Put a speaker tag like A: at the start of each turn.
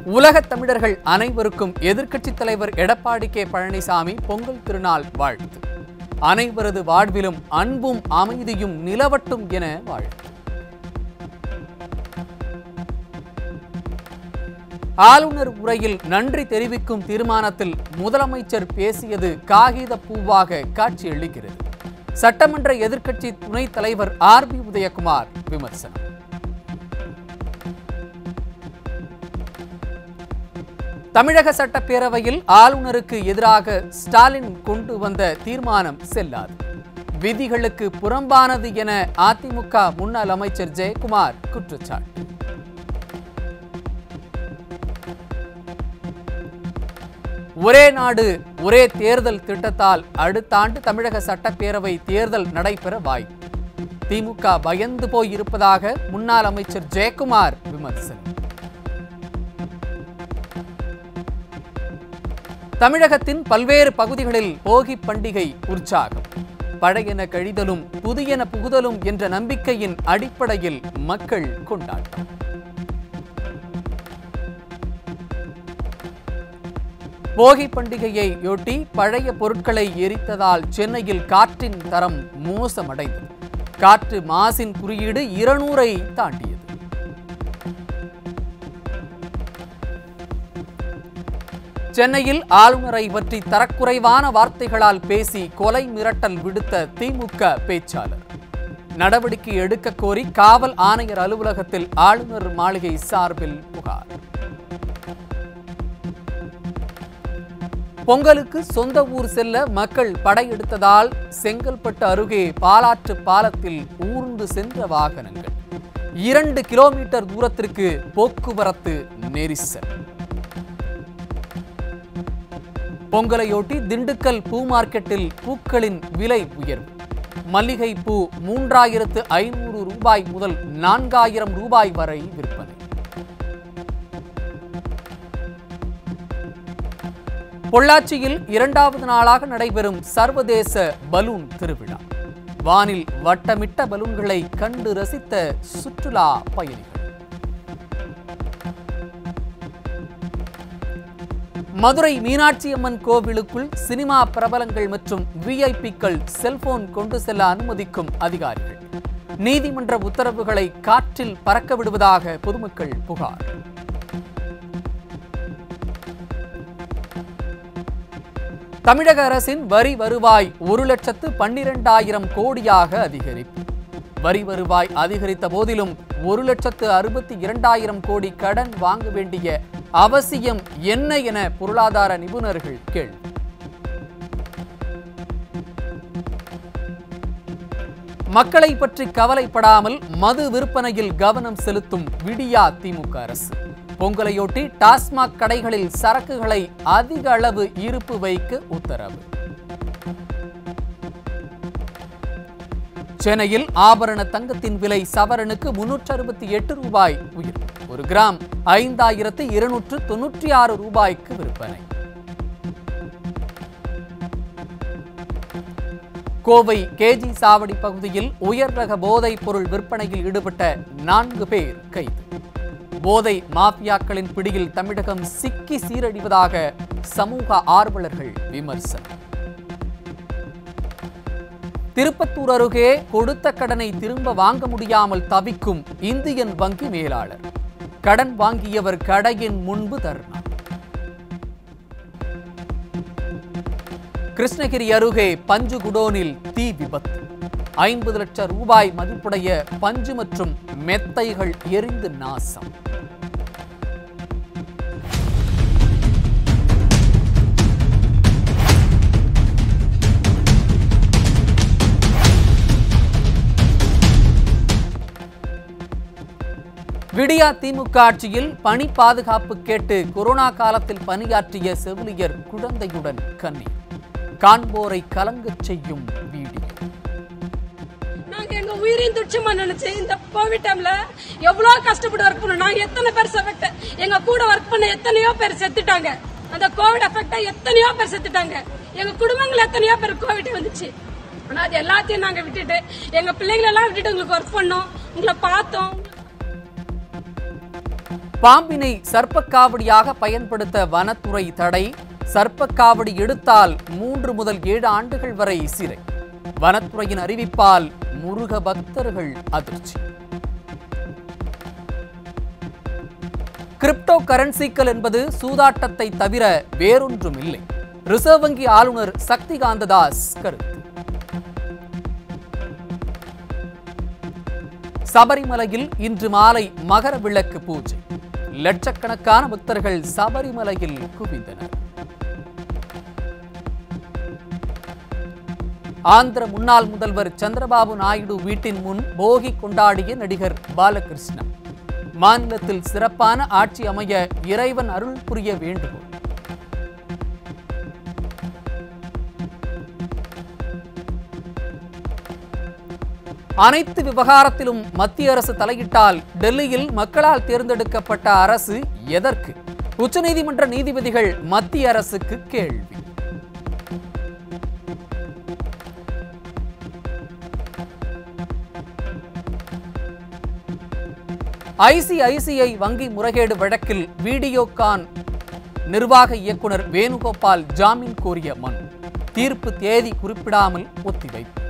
A: உலகத் தமிழர்கள் அனைவருக்கும் எதிர்க்கட்சித் தலைவர் எடப்பாடி கே பழனிசாமி பொங்கல் திருநாள் வாழ்த்து அனைவரது வாழ்விலும் அன்பும் அமைதியும் நிலவட்டும் என வாழ்த்து ஆளுநர் உரையில் நன்றி தெரிவிக்கும் தீர்மானத்தில் முதலமைச்சர் பேசியது காகித பூவாக காட்சியளிக்கிறது சட்டமன்ற எதிர்க்கட்சி துணைத் தலைவர் ஆர் பி உதயகுமார் விமர்சனம் தமிழக சட்டப்பேரவையில் ஆளுநருக்கு எதிராக ஸ்டாலின் கொண்டு வந்த தீர்மானம் செல்லாது விதிகளுக்கு புறம்பானது என அதிமுக முன்னாள் அமைச்சர் ஜெயக்குமார் குற்றச்சாட்டு ஒரே நாடு ஒரே தேர்தல் திட்டத்தால் அடுத்த ஆண்டு தமிழக சட்டப்பேரவை தேர்தல் நடைபெற வாய்ப்பு திமுக பயந்து போய் இருப்பதாக முன்னாள் அமைச்சர் ஜெயக்குமார் விமர்சனம் தமிழகத்தின் பல்வேறு பகுதிகளில் போகி பண்டிகை உற்சாகம் பழையன கழிதலும் புதியன புகுதலும் என்ற நம்பிக்கையின் அடிப்படையில் மக்கள் கொண்டாட்டம் போகி பண்டிகையையொட்டி பழைய பொருட்களை எரித்ததால் சென்னையில் காற்றின் தரம் மோசமடைந்தது காற்று மாசின் குறியீடு இருநூறை தாண்டியது சென்னையில் ஆளுநரை பற்றி தரக்குறைவான வார்த்தைகளால் பேசி கொலை மிரட்டல் விடுத்த திமுக பேச்சாளர் நடவடிக்கை எடுக்க கோரி காவல் ஆணையர் அலுவலகத்தில் ஆளுநர் மாளிகை சார்பில் புகார் பொங்கலுக்கு சொந்த ஊர் செல்ல மக்கள் படையெடுத்ததால் செங்கல்பட்டு அருகே பாலாற்று பாலத்தில் ஊர்ந்து சென்ற வாகனங்கள் இரண்டு கிலோமீட்டர் தூரத்திற்கு போக்குவரத்து நெரிசல் பொங்கலையொட்டி திண்டுக்கல் பூ மார்க்கெட்டில் பூக்களின் விலை உயர்வு மல்லிகை பூ மூன்றாயிரத்து ஐநூறு ரூபாய் முதல் நான்காயிரம் ரூபாய் வரை விற்பனை பொள்ளாச்சியில் இரண்டாவது நாளாக நடைபெறும் சர்வதேச பலூன் திருவிழா வானில் வட்டமிட்ட பலூன்களை கண்டு ரசித்த சுற்றுலா பயணிகள் மதுரை மீனாட்சி அம்மன் கோவிலுக்குள் சினிமா பிரபலங்கள் மற்றும் விஐபிக்கள் செல்போன் கொண்டு செல்ல அனுமதிக்கும் அதிகாரிகள் நீதிமன்ற உத்தரவுகளை காற்றில் பறக்க விடுவதாக பொதுமக்கள் புகார் தமிழக அரசின் வரி வருவாய் ஒரு லட்சத்து பன்னிரெண்டாயிரம் கோடியாக அதிகரிப்பு வரி வருவாய் அதிகரித்த போதிலும் ஒரு லட்சத்து அறுபத்தி இரண்டாயிரம் கோடி கடன் வாங்க வேண்டிய அவசியம் என்ன என பொருளாதார நிபுணர்கள் கேள்வி மக்களை பற்றி கவலைப்படாமல் மது விற்பனையில் கவனம் செலுத்தும் விடியா திமுக அரசு பொங்கலையொட்டி டாஸ்மாக் கடைகளில் சரக்குகளை அதிக அளவு இருப்பு வைக்க உத்தரவு சென்னையில் ஆபரண தங்கத்தின் விலை சவரனுக்கு முன்னூற்று அறுபத்தி எட்டு ரூபாய் உயர்வு ஒரு கிராம் ஐந்தாயிரத்து இருநூற்று தொன்னூற்றி ஆறு ரூபாய்க்கு விற்பனை கோவை கேஜி சாவடி பகுதியில் உயர் ரக போதைப் பொருள் விற்பனையில் ஈடுபட்ட நான்கு பேர் கைது போதை மாஃபியாக்களின் பிடியில் தமிழகம் சிக்கி சீரழிவதாக சமூக ஆர்வலர்கள் விமர்சனம் திருப்பத்தூர் அருகே கொடுத்த கடனை திரும்ப வாங்க முடியாமல் தவிக்கும் இந்தியன் வங்கி மேலாளர் கடன் வாங்கியவர் கடையின் முன்பு தர்ணா கிருஷ்ணகிரி அருகே பஞ்சு குடோனில் தீ விபத்து ஐம்பது லட்சம் ரூபாய் மதிப்புடைய பஞ்சு மற்றும் மெத்தைகள் எரிந்து நாசம் விடியா திமுக ஆட்சியில் பணி பாதுகாப்பு கேட்டு கொரோனா காலத்தில் பணியாற்றிய செவிலியர் குழந்தையுடன் கண்ணீர் காண்போரை கலங்கச் செய்யும் வீடியோ
B: நாங்க எங்க உயிரையும் துச்சமா நினைச்சு இந்த கோவிட் டைம்ல எவ்வளவு கஷ்டப்பட்டு ஒர்க் பண்ணோம் நாங்க எத்தனை பேர் செஃபெக்ட் எங்க கூட ஒர்க் பண்ண எத்தனையோ பேர் செத்துட்டாங்க அந்த கோவிட் எஃபெக்டா எத்தனையோ பேர் செத்துட்டாங்க எங்க குடும்பங்கள் எத்தனையோ பேர் கோவிட் வந்துச்சு ஆனா அது எல்லாத்தையும் நாங்க விட்டுட்டு எங்க பிள்ளைங்களை எல்லாம் விட்டுட்டு உங்களுக்கு ஒர்க் பண்ணோம் உங்களை பார்த்தோம்
A: பாம்பினை சர்ப்பக்காவடியாக பயன்படுத்த வனத்துறை தடை சர்ப்பக்காவடி எடுத்தால் மூன்று முதல் ஏழு ஆண்டுகள் வரை சிறை வனத்துறையின் அறிவிப்பால் முருக பக்தர்கள் அதிர்ச்சி கிரிப்டோ கரன்சிக்கள் என்பது சூதாட்டத்தை தவிர வேறொன்றும் இல்லை ரிசர்வ் வங்கி ஆளுநர் சக்திகாந்த தாஸ் கருத்து சபரிமலையில் இன்று மாலை மகர விளக்கு பூஜை லட்சக்கணக்கான பக்தர்கள் சபரிமலையில் குவிந்தனர் ஆந்திர முன்னாள் முதல்வர் சந்திரபாபு நாயுடு வீட்டின் முன் போகி கொண்டாடிய நடிகர் பாலகிருஷ்ணன் மாநிலத்தில் சிறப்பான ஆட்சி அமைய இறைவன் அருள் புரிய வேண்டுகோள் அனைத்து விவகாரத்திலும் மத்திய அரசு தலையிட்டால் டெல்லியில் மக்களால் தேர்ந்தெடுக்கப்பட்ட அரசு எதற்கு உச்சநீதிமன்ற நீதிபதிகள் மத்திய அரசுக்கு கேள்வி ஐசிஐசிஐ வங்கி முறைகேடு வழக்கில் வீடியோகான் நிர்வாக இயக்குனர் வேணுகோபால் ஜாமீன் கோரிய மனு தீர்ப்பு தேதி குறிப்பிடாமல் ஒத்திவைப்பு